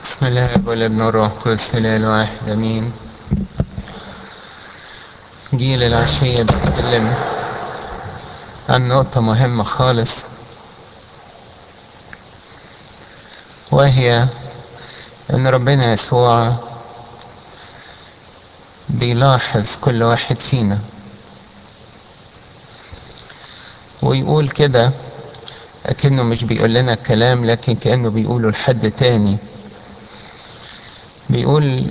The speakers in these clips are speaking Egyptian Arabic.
بسم الله والابن الروح القدس الاله الواحد امين جيل العشية بيتكلم عن نقطة مهمة خالص وهي ان ربنا يسوع بيلاحظ كل واحد فينا ويقول كده أكنه مش بيقول لنا الكلام لكن كأنه بيقوله لحد تاني بيقول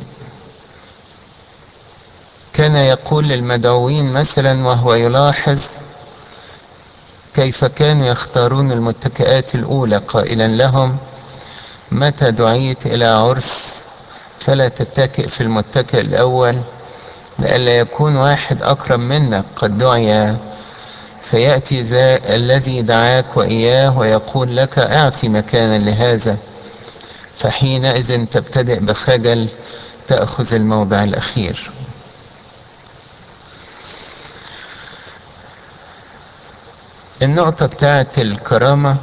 كان يقول للمدعوين مثلا وهو يلاحظ كيف كانوا يختارون المتكئات الأولى قائلا لهم متى دعيت إلى عرس فلا تتكئ في المتكئ الأول لئلا يكون واحد أكرم منك قد دعي فيأتي ذا الذي دعاك وإياه ويقول لك أعطي مكانا لهذا فحينئذ تبتدئ بخجل تأخذ الموضع الأخير النقطة بتاعت الكرامة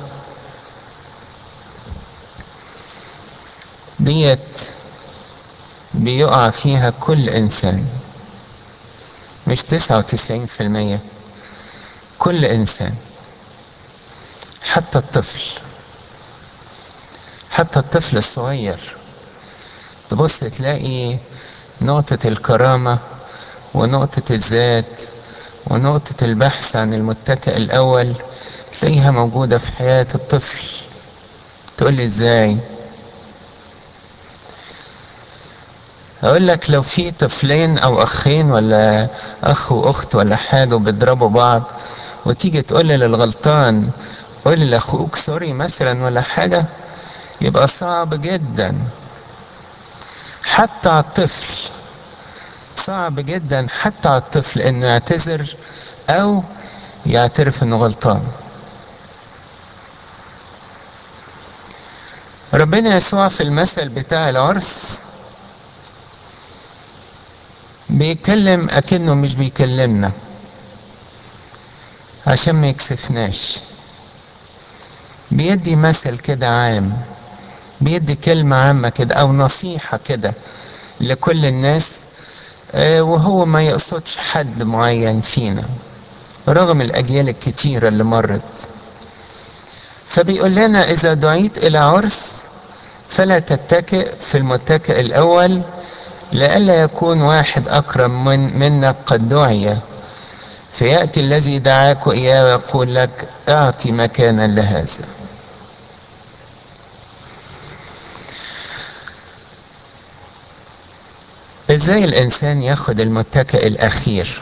ديت بيقع فيها كل إنسان مش تسعة وتسعين في المية كل إنسان حتى الطفل حتى الطفل الصغير تبص تلاقي نقطة الكرامة ونقطة الذات ونقطة البحث عن المتكئ الأول تلاقيها موجودة في حياة الطفل تقول لي ازاي اقول لك لو في طفلين او اخين ولا اخ واخت ولا حاجة وبيضربوا بعض وتيجي تقول لي للغلطان قول لاخوك سوري مثلا ولا حاجة يبقى صعب جدا حتى على الطفل صعب جدا حتى على الطفل انه يعتذر او يعترف انه غلطان ربنا يسوع في المثل بتاع العرس بيتكلم اكنه مش بيكلمنا عشان ما يكسفناش بيدي مثل كده عام بيدي كلمة عامة كده أو نصيحة كده لكل الناس وهو ما يقصدش حد معين فينا رغم الأجيال الكتيرة اللي مرت فبيقول لنا إذا دعيت إلى عرس فلا تتكئ في المتكئ الأول لئلا يكون واحد أكرم من منك قد دعي فيأتي الذي دعاك إياه ويقول لك أعطي مكانا لهذا ازاي الانسان ياخد المتكئ الاخير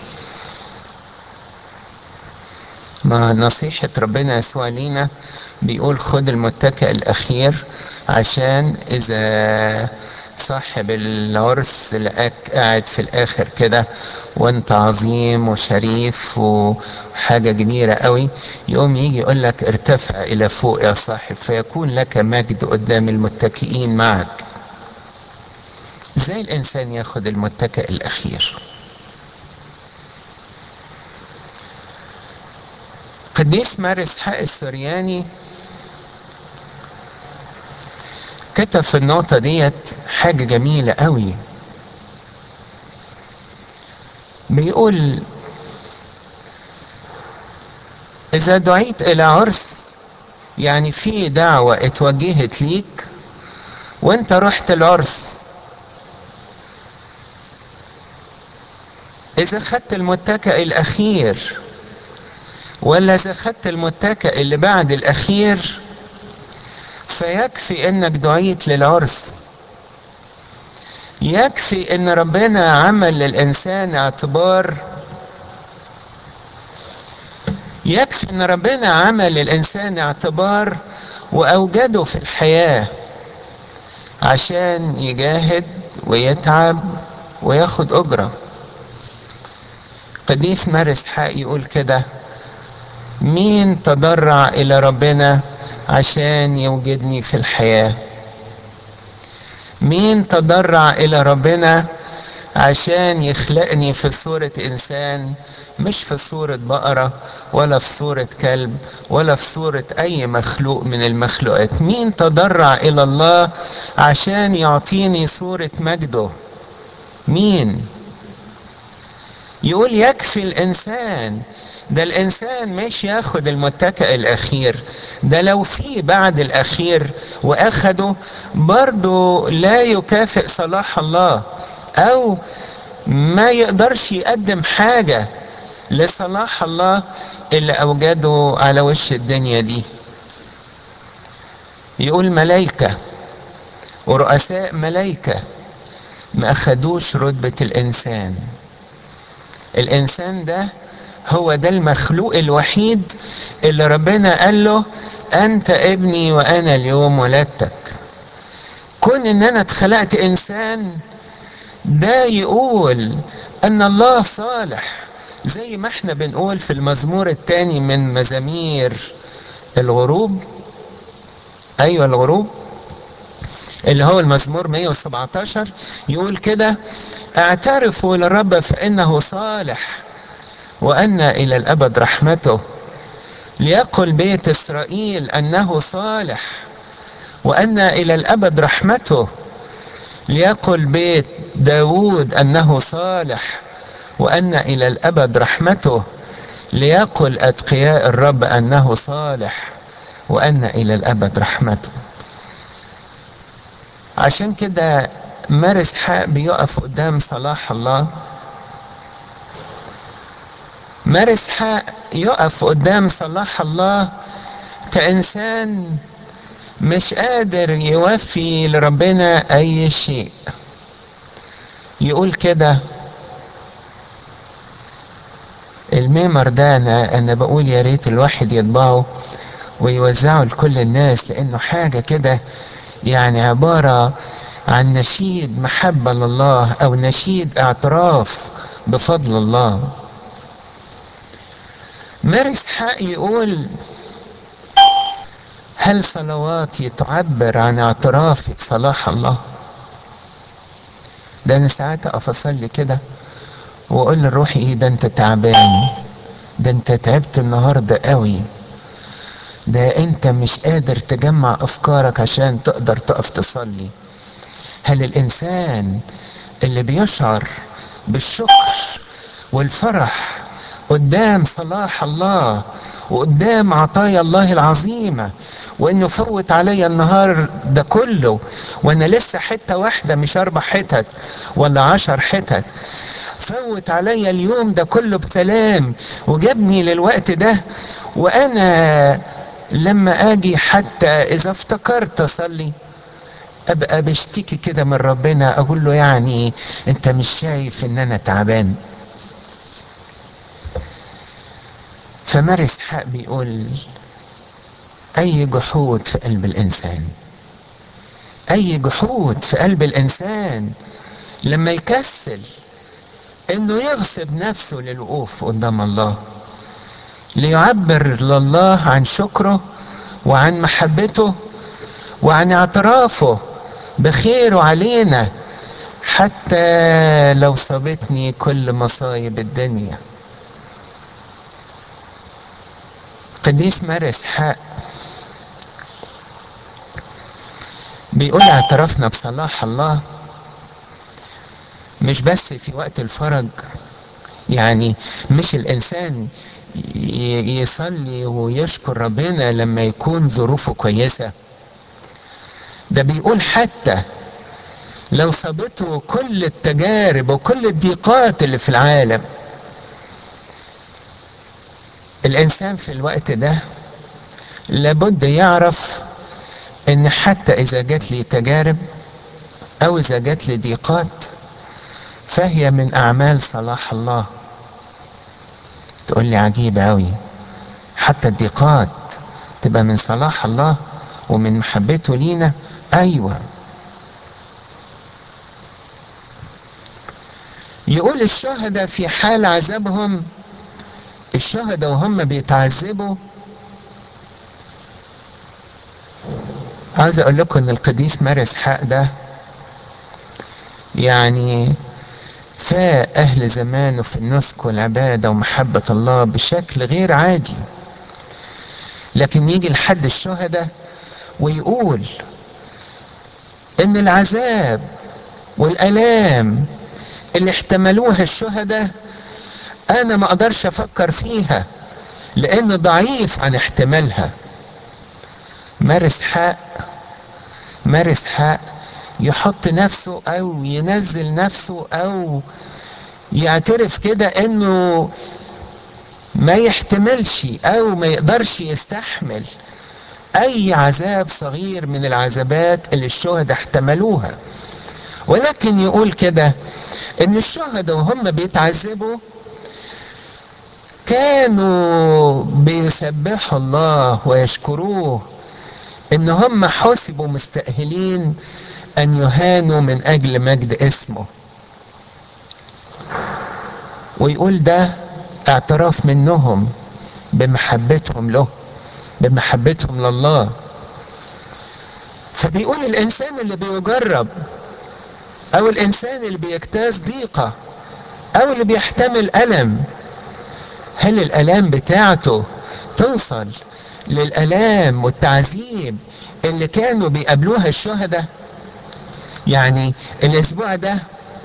ما نصيحة ربنا يسوع لينا بيقول خد المتكئ الاخير عشان اذا صاحب العرس لقاك قاعد في الاخر كده وانت عظيم وشريف وحاجة كبيرة قوي يقوم يجي يقول لك ارتفع الى فوق يا صاحب فيكون لك مجد قدام المتكئين معك ازاي الانسان ياخد المتكئ الاخير قديس مارس حق السرياني كتب في النقطة ديت حاجة جميلة قوي بيقول إذا دعيت إلى عرس يعني في دعوة اتوجهت ليك وانت رحت العرس إذا خدت المتكئ الأخير ولا إذا خدت المتكئ اللي بعد الأخير فيكفي إنك دعيت للعرس يكفي إن ربنا عمل للإنسان اعتبار يكفي إن ربنا عمل للإنسان اعتبار وأوجده في الحياة عشان يجاهد ويتعب وياخد أجره قديس مارس حق يقول كده مين تضرع الى ربنا عشان يوجدني في الحياة مين تضرع الى ربنا عشان يخلقني في صورة انسان مش في صورة بقرة ولا في صورة كلب ولا في صورة أي مخلوق من المخلوقات مين تضرع إلى الله عشان يعطيني صورة مجده مين يقول يكفي الإنسان ده الإنسان مش ياخد المتكئ الأخير ده لو في بعد الأخير وأخده برضه لا يكافئ صلاح الله أو ما يقدرش يقدم حاجة لصلاح الله اللي أوجده على وش الدنيا دي يقول ملايكة ورؤساء ملايكة ما أخدوش رتبة الإنسان الإنسان ده هو ده المخلوق الوحيد اللي ربنا قال له أنت ابني وأنا اليوم ولدتك كون إن أنا اتخلقت إنسان ده يقول أن الله صالح زي ما احنا بنقول في المزمور الثاني من مزامير الغروب ايوه الغروب اللي هو المزمور 117 يقول كده اعترفوا للرب فانه صالح وان الى الابد رحمته ليقل بيت اسرائيل انه صالح وان الى الابد رحمته ليقل بيت داود انه صالح وأن إلى الأبد رحمته ليقل أتقياء الرب أنه صالح وأن إلى الأبد رحمته عشان كده مارس حق بيقف قدام صلاح الله مارس حق يقف قدام صلاح الله كإنسان مش قادر يوفي لربنا أي شيء يقول كده الميمر ده انا انا بقول يا ريت الواحد يطبعه ويوزعه لكل الناس لانه حاجه كده يعني عباره عن نشيد محبه لله او نشيد اعتراف بفضل الله مارس حق يقول هل صلواتي تعبر عن اعترافي بصلاح الله ده انا ساعات اقف اصلي كده واقول لروحي ايه ده انت تعبان ده انت تعبت النهارده قوي ده انت مش قادر تجمع افكارك عشان تقدر تقف تصلي هل الانسان اللي بيشعر بالشكر والفرح قدام صلاح الله وقدام عطايا الله العظيمه وانه فوت عليا النهار ده كله وانا لسه حته واحده مش اربع حتت ولا عشر حتت فوت عليا اليوم ده كله بسلام وجابني للوقت ده وانا لما اجي حتى اذا افتكرت اصلي ابقى بشتكي كده من ربنا اقول له يعني انت مش شايف ان انا تعبان فمارس حق بيقول اي جحود في قلب الانسان اي جحود في قلب الانسان لما يكسل انه يغصب نفسه للوقوف قدام الله ليعبر لله عن شكره وعن محبته وعن اعترافه بخيره علينا حتى لو صابتني كل مصايب الدنيا قديس مارس حق بيقول اعترفنا بصلاح الله مش بس في وقت الفرج يعني مش الانسان يصلي ويشكر ربنا لما يكون ظروفه كويسه ده بيقول حتى لو صابته كل التجارب وكل الضيقات اللي في العالم الانسان في الوقت ده لابد يعرف ان حتى اذا جات لي تجارب او اذا جات لي ضيقات فهي من اعمال صلاح الله تقول لي عجيب قوي حتى الضيقات تبقى من صلاح الله ومن محبته لينا ايوه يقول الشهداء في حال عذابهم الشهداء وهم بيتعذبوا عايز اقول لكم ان القديس مارس حق ده يعني فأهل زمانه في النسك والعبادة ومحبة الله بشكل غير عادي لكن يجي لحد الشهداء ويقول ان العذاب والالام اللي احتملوها الشهداء انا ما اقدرش افكر فيها لان ضعيف عن احتمالها مارس حق مارس حق يحط نفسه او ينزل نفسه او يعترف كده انه ما يحتملش او ما يقدرش يستحمل اي عذاب صغير من العذابات اللي الشهداء احتملوها ولكن يقول كده ان الشهداء وهم بيتعذبوا كانوا بيسبحوا الله ويشكروه ان هم حسبوا مستأهلين ان يهانوا من اجل مجد اسمه ويقول ده اعتراف منهم بمحبتهم له بمحبتهم لله فبيقول الانسان اللي بيجرب او الانسان اللي بيجتاز ضيقه او اللي بيحتمل الم هل الالام بتاعته توصل للالام والتعذيب اللي كانوا بيقابلوها الشهداء يعني الاسبوع ده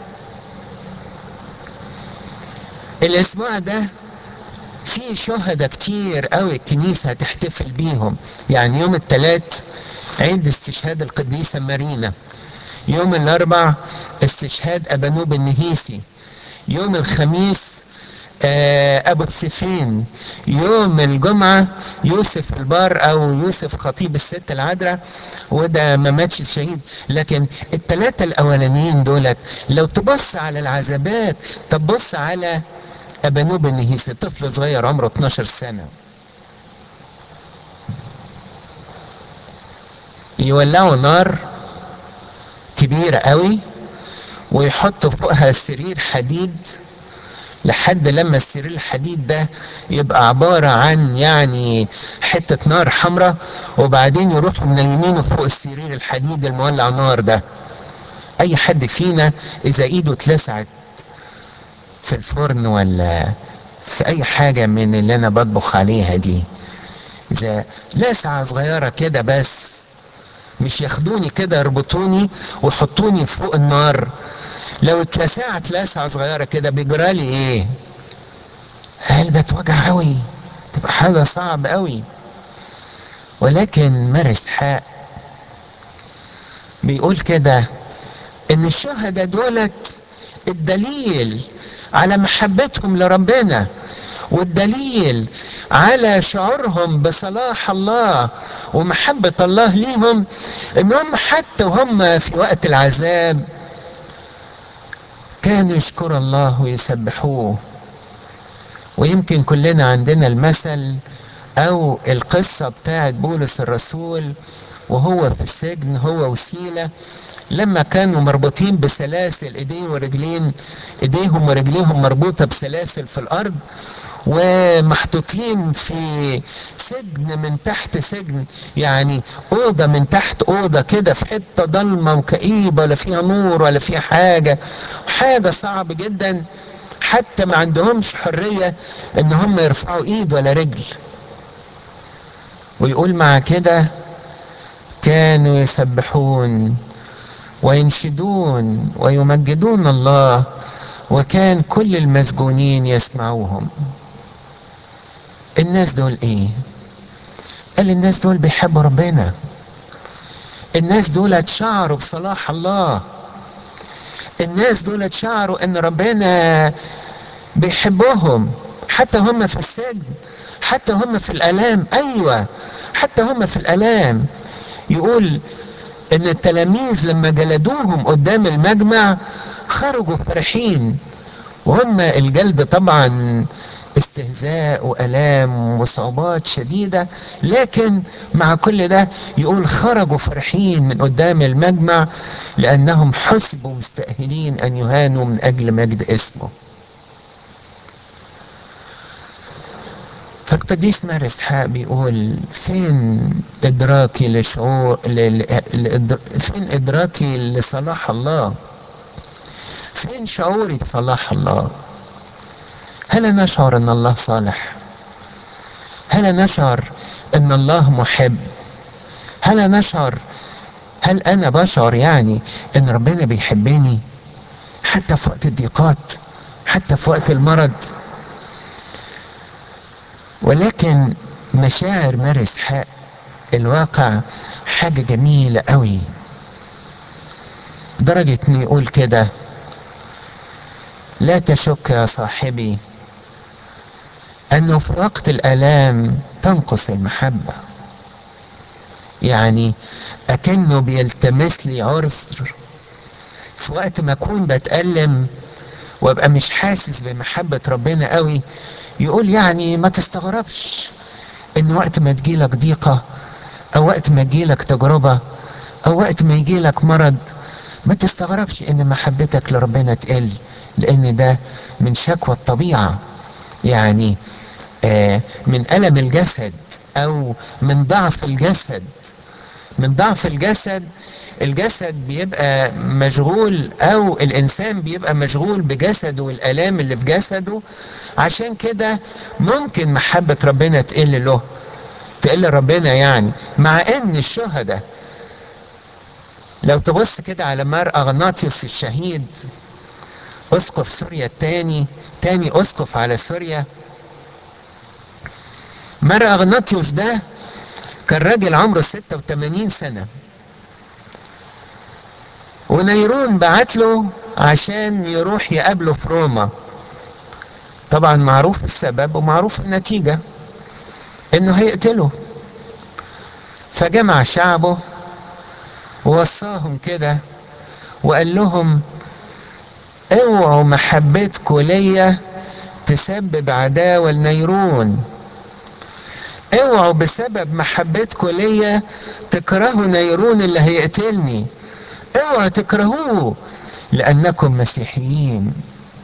الاسبوع ده في شهداء كتير قوي الكنيسة هتحتفل بيهم يعني يوم الثلاث عيد استشهاد القديسة مارينا يوم الاربع استشهاد ابانوب النهيسي يوم الخميس ابو السفين يوم الجمعة يوسف البار او يوسف خطيب الست العذراء وده ما ماتش شهيد لكن الثلاثة الاولانيين دولت لو تبص على العذابات تبص على ابانوب النهيسي طفل صغير عمره 12 سنة يولعوا نار كبيرة قوي ويحطوا فوقها سرير حديد لحد لما السرير الحديد ده يبقى عبارة عن يعني حتة نار حمراء وبعدين يروحوا منيمينه فوق السرير الحديد المولع نار ده اي حد فينا اذا ايده اتلسعت في الفرن ولا في اي حاجة من اللي انا بطبخ عليها دي اذا لسعة صغيرة كده بس مش ياخدوني كده يربطوني ويحطوني فوق النار لو اتلسعت لسعة صغيرة كده بيجرالي ايه قلبي توجع قوي تبقى حاجة صعب قوي ولكن مارس حق بيقول كده ان الشهداء دولت الدليل على محبتهم لربنا والدليل على شعورهم بصلاح الله ومحبة الله ليهم انهم حتى هم في وقت العذاب كانوا يشكروا الله ويسبحوه ويمكن كلنا عندنا المثل او القصة بتاعت بولس الرسول وهو في السجن هو وسيلة لما كانوا مربوطين بسلاسل ايدين ورجلين ايديهم ورجليهم مربوطة بسلاسل في الارض ومحطوطين في سجن من تحت سجن يعني اوضة من تحت اوضة كده في حتة ضلمة وكئيبة ولا فيها نور ولا فيها حاجة حاجة صعب جدا حتى ما عندهمش حرية ان هم يرفعوا ايد ولا رجل ويقول مع كده كانوا يسبحون وينشدون ويمجدون الله وكان كل المسجونين يسمعوهم الناس دول ايه قال الناس دول بيحبوا ربنا الناس دول اتشعروا بصلاح الله الناس دول اتشعروا ان ربنا بيحبهم حتى هم في السجن حتى هم في الالام ايوه حتى هم في الالام يقول ان التلاميذ لما جلدوهم قدام المجمع خرجوا فرحين وهم الجلد طبعا استهزاء والام وصعوبات شديده لكن مع كل ده يقول خرجوا فرحين من قدام المجمع لانهم حسبوا مستاهلين ان يهانوا من اجل مجد اسمه فالقديس مار اسحاق بيقول فين ادراكي لشعور ل... ل... فين ادراكي لصلاح الله فين شعوري بصلاح الله هل نشعر ان الله صالح هل نشعر ان الله محب هل نشعر هل انا بشعر يعني ان ربنا بيحبني حتى في وقت الضيقات حتى في وقت المرض ولكن مشاعر مارس حق الواقع حاجة جميلة قوي درجة انه يقول كده لا تشك يا صاحبي انه في وقت الالام تنقص المحبة يعني اكنه بيلتمس لي عذر في وقت ما اكون بتألم وابقى مش حاسس بمحبة ربنا قوي يقول يعني ما تستغربش ان وقت ما تجيلك ضيقة او وقت ما تجيلك تجربة او وقت ما يجيلك مرض ما تستغربش ان محبتك لربنا تقل لان ده من شكوى الطبيعة يعني آه من ألم الجسد او من ضعف الجسد من ضعف الجسد الجسد بيبقى مشغول او الانسان بيبقى مشغول بجسده والالام اللي في جسده عشان كده ممكن محبة ربنا تقل له تقل ربنا يعني مع ان الشهداء لو تبص كده على مار اغناطيوس الشهيد اسقف سوريا الثاني تاني اسقف على سوريا مار اغناطيوس ده كان راجل عمره 86 سنة ونيرون بعت له عشان يروح يقابله في روما طبعا معروف السبب ومعروف النتيجة انه هيقتله فجمع شعبه ووصاهم كده وقال لهم اوعوا محبتكم ليا تسبب عداوة لنيرون اوعوا بسبب محبتكم ليا تكرهوا نيرون اللي هيقتلني اوعوا تكرهوه لانكم مسيحيين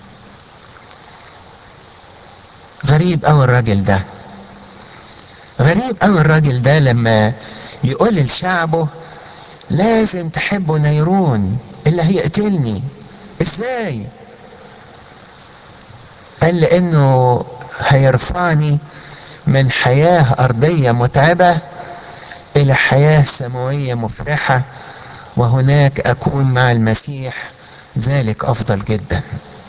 غريب اوي الراجل ده غريب اوي الراجل ده لما يقول لشعبه لازم تحبوا نيرون اللي هيقتلني ازاي قال لانه هيرفعني من حياة ارضية متعبة الى حياة سماوية مفرحة وهناك اكون مع المسيح ذلك افضل جدا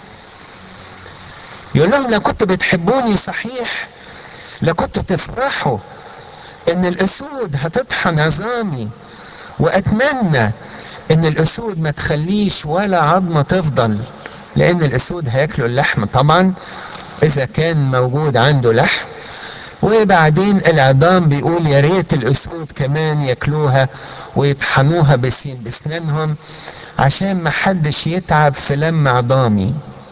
يقول لهم لو كنتوا بتحبوني صحيح لكنتوا تفرحوا ان الاسود هتطحن عظامي واتمنى ان الاسود ما تخليش ولا عظمة تفضل لان الاسود هياكلوا اللحم طبعا اذا كان موجود عنده لحم وبعدين العظام بيقول يا ريت الاسود كمان ياكلوها ويطحنوها بسين بسنانهم عشان ما حدش يتعب في لم عظامي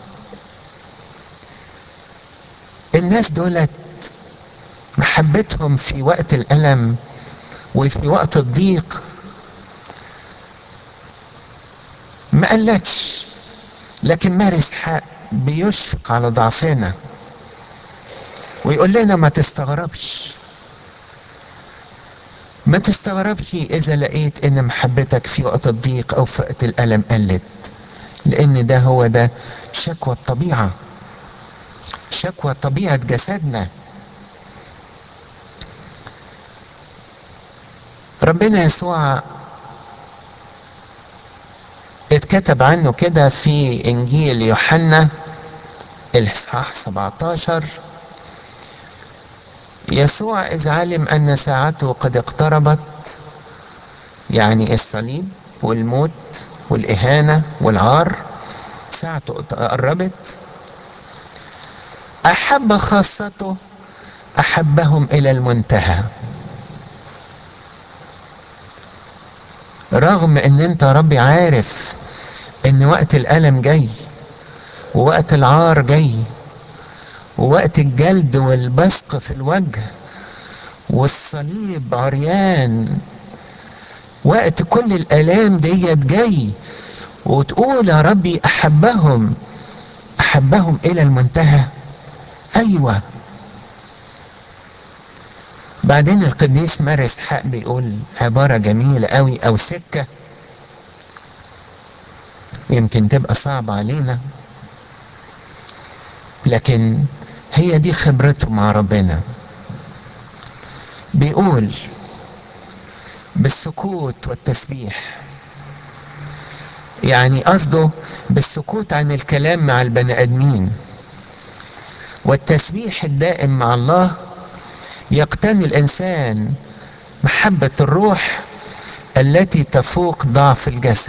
الناس دولت محبتهم في وقت الألم وفي وقت الضيق ما قلتش لكن مارس حق بيشفق على ضعفنا ويقول لنا ما تستغربش ما تستغربش اذا لقيت ان محبتك في وقت الضيق او في وقت الالم قلت لان ده هو ده شكوى الطبيعه شكوى طبيعه جسدنا ربنا يسوع اتكتب عنه كده في انجيل يوحنا الاصحاح 17 يسوع اذ علم ان ساعته قد اقتربت يعني الصليب والموت والاهانه والعار ساعته قربت احب خاصته احبهم الى المنتهى رغم ان انت ربي عارف ان وقت الالم جاي ووقت العار جاي ووقت الجلد والبصق في الوجه والصليب عريان وقت كل الالام ديت جاي وتقول يا ربي احبهم احبهم الى المنتهى ايوه بعدين القديس مارس حق بيقول عبارة جميلة قوي او سكة يمكن تبقى صعبة علينا لكن هي دي خبرته مع ربنا بيقول بالسكوت والتسبيح يعني قصده بالسكوت عن الكلام مع البني ادمين والتسبيح الدائم مع الله يقتني الانسان محبه الروح التي تفوق ضعف الجسد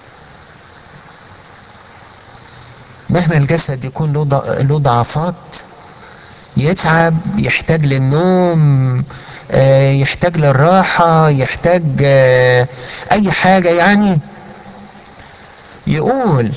مهما الجسد يكون له ضعفات يتعب يحتاج للنوم يحتاج للراحة يحتاج أي حاجة يعني يقول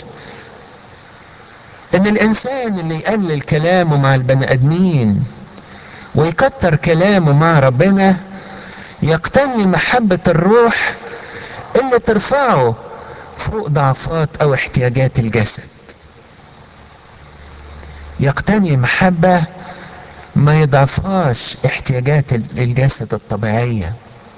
إن الإنسان اللي يقلل كلامه مع البني آدمين ويكتر كلامه مع ربنا يقتني محبة الروح اللي ترفعه فوق ضعفات أو احتياجات الجسد يقتني محبة ما يضعفهاش احتياجات الجسد الطبيعية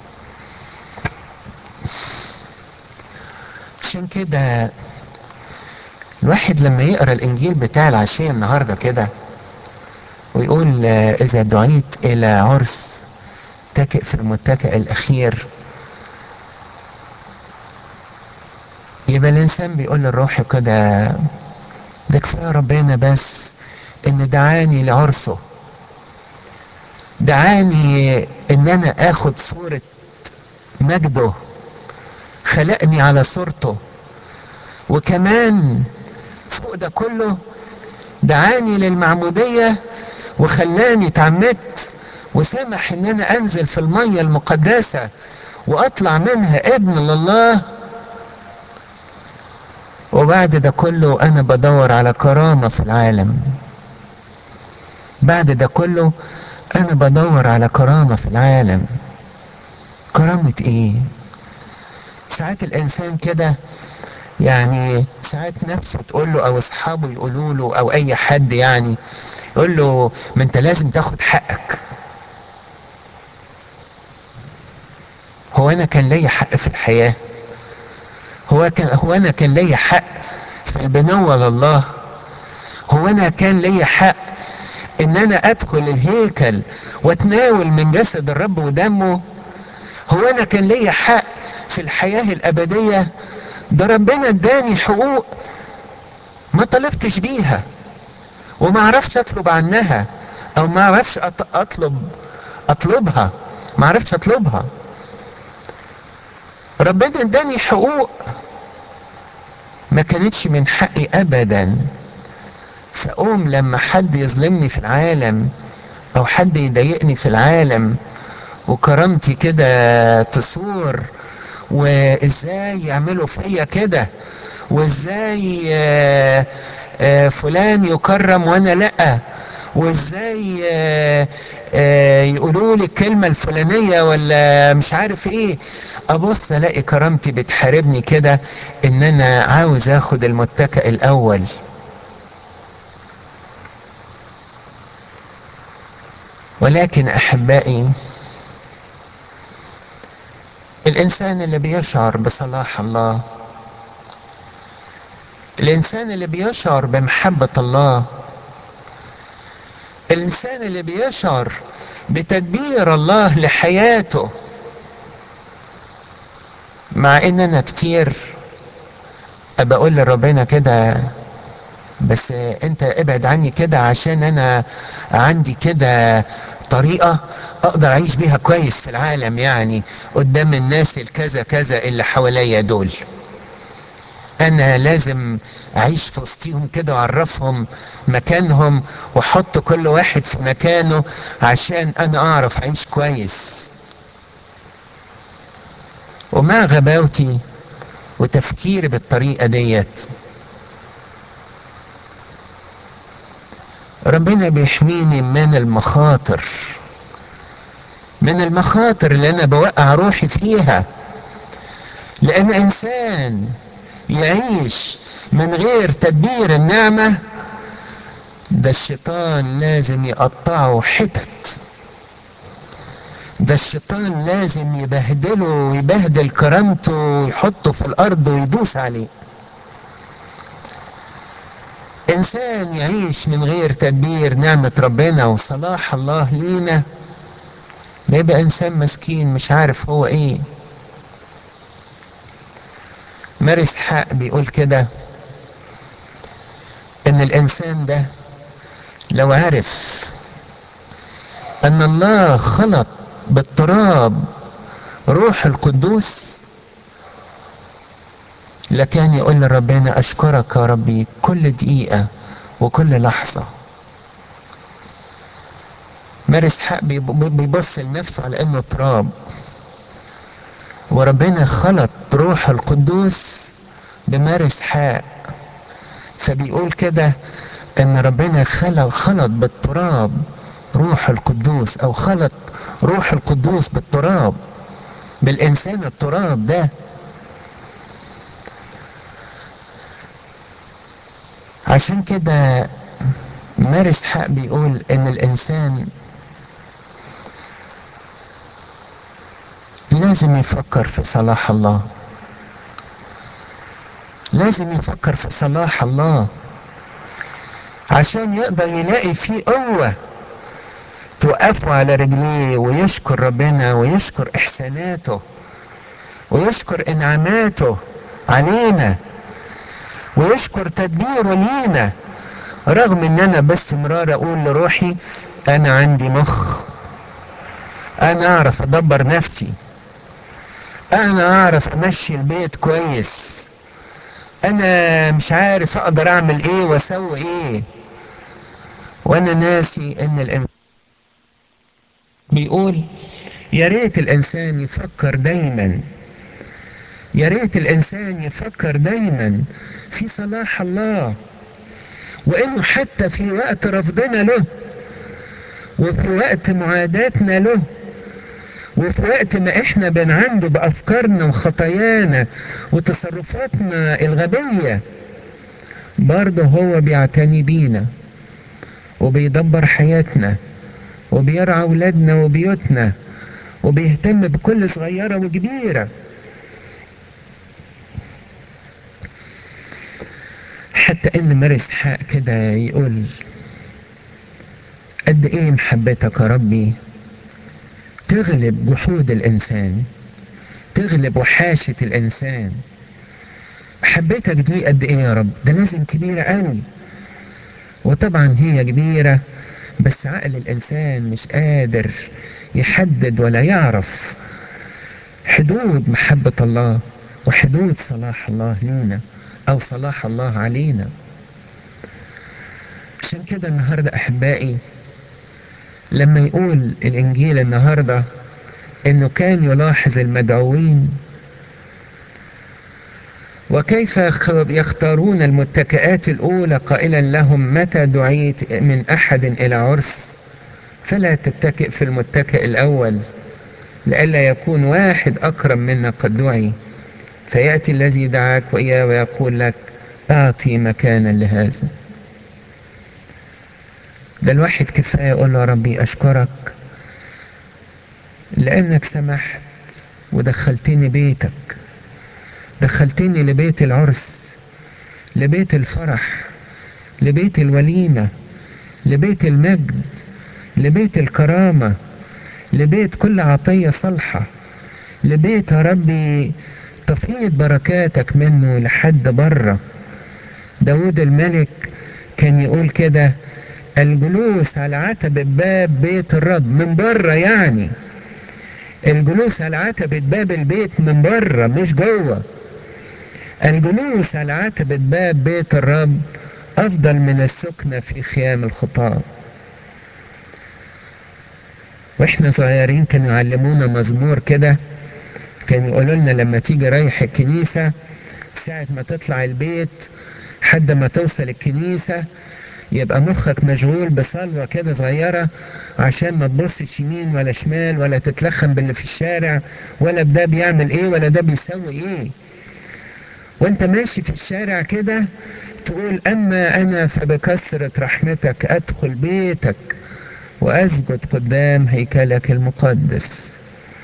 عشان كده الواحد لما يقرا الانجيل بتاع العشية النهاردة كده ويقول اذا دعيت الى عرس تكئ في المتكئ الاخير يبقى الانسان بيقول للروح كده ده كفايه ربنا بس ان دعاني لعرسه دعاني ان انا اخد صورة مجده خلقني على صورته وكمان فوق ده كله دعاني للمعمودية وخلاني اتعمدت وسمح ان انا انزل في المية المقدسة واطلع منها ابن لله وبعد ده كله انا بدور على كرامة في العالم بعد ده كله انا بدور على كرامة في العالم كرامة ايه ساعات الانسان كده يعني ساعات نفسه تقول له او اصحابه يقولوا له او اي حد يعني يقول له ما انت لازم تاخد حقك هو انا كان ليا حق في الحياة هو كان هو انا كان ليا حق في البنوة لله هو انا كان ليا حق ان انا ادخل الهيكل واتناول من جسد الرب ودمه هو انا كان ليا حق في الحياة الابدية ده ربنا اداني حقوق ما طلبتش بيها وما عرفش اطلب عنها او ما عرفش اطلب اطلبها ما عرفش اطلبها ربنا اداني حقوق ما كانتش من حقي ابدا فاقوم لما حد يظلمني في العالم او حد يضايقني في العالم وكرامتي كده تصور وازاي يعملوا فيا كده وازاي آآ آآ فلان يكرم وانا لا وازاي يقولوا لي الكلمه الفلانيه ولا مش عارف ايه ابص الاقي كرامتي بتحاربني كده ان انا عاوز اخد المتكئ الاول ولكن احبائي الانسان اللي بيشعر بصلاح الله الانسان اللي بيشعر بمحبة الله الانسان اللي بيشعر بتدبير الله لحياته مع ان انا كتير ابقى اقول لربنا كده بس انت ابعد عني كده عشان انا عندي كده طريقة اقدر اعيش بيها كويس في العالم يعني قدام الناس الكذا كذا اللي حواليا دول انا لازم اعيش في وسطيهم كده واعرفهم مكانهم واحط كل واحد في مكانه عشان انا اعرف اعيش كويس ومع غباوتي وتفكيري بالطريقة ديت ربنا بيحميني من المخاطر من المخاطر اللي انا بوقع روحي فيها لان انسان يعيش من غير تدبير النعمة ده الشيطان لازم يقطعه حتت ده الشيطان لازم يبهدله ويبهدل كرامته ويحطه في الارض ويدوس عليه انسان يعيش من غير تدبير نعمة ربنا وصلاح الله لينا ده يبقى انسان مسكين مش عارف هو ايه مارس حق بيقول كده ان الانسان ده لو عرف ان الله خلط بالتراب روح القدوس لكان يقول لربنا اشكرك يا ربي كل دقيقة وكل لحظة مارس حق بيبص لنفسه على انه تراب وربنا خلط روح القدوس بمارس حق فبيقول كده ان ربنا خلق خلط بالتراب روح القدوس او خلط روح القدوس بالتراب بالانسان التراب ده عشان كده مارس حق بيقول ان الانسان لازم يفكر في صلاح الله لازم يفكر في صلاح الله عشان يقدر يلاقي فيه قوة توقفه على رجليه ويشكر ربنا ويشكر إحساناته ويشكر إنعاماته علينا ويشكر تدبيره لينا رغم ان انا باستمرار اقول لروحي انا عندي مخ انا اعرف ادبر نفسي انا اعرف امشي البيت كويس انا مش عارف اقدر اعمل ايه واسوي ايه وانا ناسي ان الانسان بيقول يا ريت الانسان يفكر دايما يا ريت الانسان يفكر دايما في صلاح الله وانه حتى في وقت رفضنا له وفي وقت معاداتنا له وفي وقت ما احنا بنعنده بافكارنا وخطايانا وتصرفاتنا الغبية برضه هو بيعتني بينا وبيدبر حياتنا وبيرعى اولادنا وبيوتنا وبيهتم بكل صغيرة وكبيرة حتى ان مارس حق كده يقول قد ايه محبتك يا ربي تغلب جحود الانسان تغلب وحاشة الانسان محبتك دي قد ايه يا رب ده لازم كبيرة قوي وطبعا هي كبيرة بس عقل الانسان مش قادر يحدد ولا يعرف حدود محبة الله وحدود صلاح الله لينا او صلاح الله علينا عشان كده النهاردة احبائي لما يقول الانجيل النهاردة انه كان يلاحظ المدعوين وكيف يختارون المتكئات الاولى قائلا لهم متى دعيت من احد الى عرس فلا تتكئ في المتكئ الاول لئلا يكون واحد اكرم منا قد دعي فيأتي الذي دعاك وإياه ويقول لك أعطي مكانا لهذا ده الواحد كفاية يقول له يا ربي أشكرك لأنك سمحت ودخلتني بيتك دخلتني لبيت العرس لبيت الفرح لبيت الوليمة لبيت المجد لبيت الكرامة لبيت كل عطية صالحة لبيت يا ربي تفيض بركاتك منه لحد بره داود الملك كان يقول كده الجلوس على عتبة باب بيت الرب من بره يعني الجلوس على عتبة باب البيت من بره مش جوه الجلوس على عتبة باب بيت الرب أفضل من السكنة في خيام الخطاة واحنا صغيرين كانوا يعلمونا مزمور كده كانوا يقولوا لنا لما تيجي رايح الكنيسة ساعة ما تطلع البيت حد ما توصل الكنيسة يبقى مخك مشغول بصلوة كده صغيرة عشان ما تبصش يمين ولا شمال ولا تتلخم باللي في الشارع ولا ده بيعمل ايه ولا ده بيسوي ايه وانت ماشي في الشارع كده تقول اما انا فبكثرة رحمتك ادخل بيتك واسجد قدام هيكلك المقدس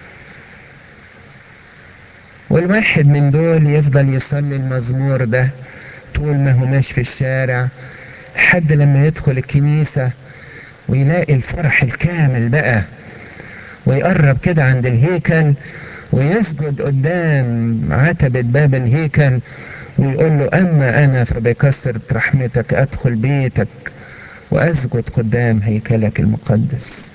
والواحد من دول يفضل يصلي المزمور ده طول ما هو ماشي في الشارع حد لما يدخل الكنيسة ويلاقي الفرح الكامل بقى ويقرب كده عند الهيكل ويسجد قدام عتبة باب الهيكل ويقول له أما أنا فبكثرة رحمتك أدخل بيتك وأسجد قدام هيكلك المقدس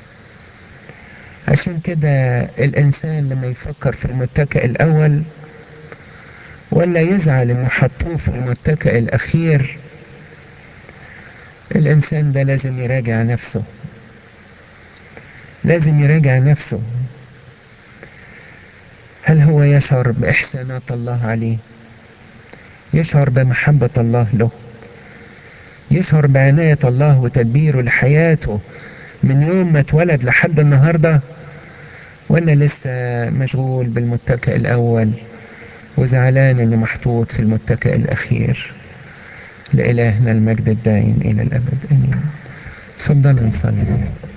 عشان كده الإنسان لما يفكر في المتكئ الأول ولا يزعل إنه حطوه في المتكئ الأخير الإنسان ده لازم يراجع نفسه لازم يراجع نفسه هل هو يشعر بإحسانات الله عليه يشعر بمحبة الله له يشعر بعناية الله وتدبيره لحياته من يوم ما اتولد لحد النهاردة ولا لسه مشغول بالمتكئ الأول وزعلان انه محطوط في المتكئ الأخير لإلهنا المجد الدائم إلى الأبد آمين تفضلوا نصلي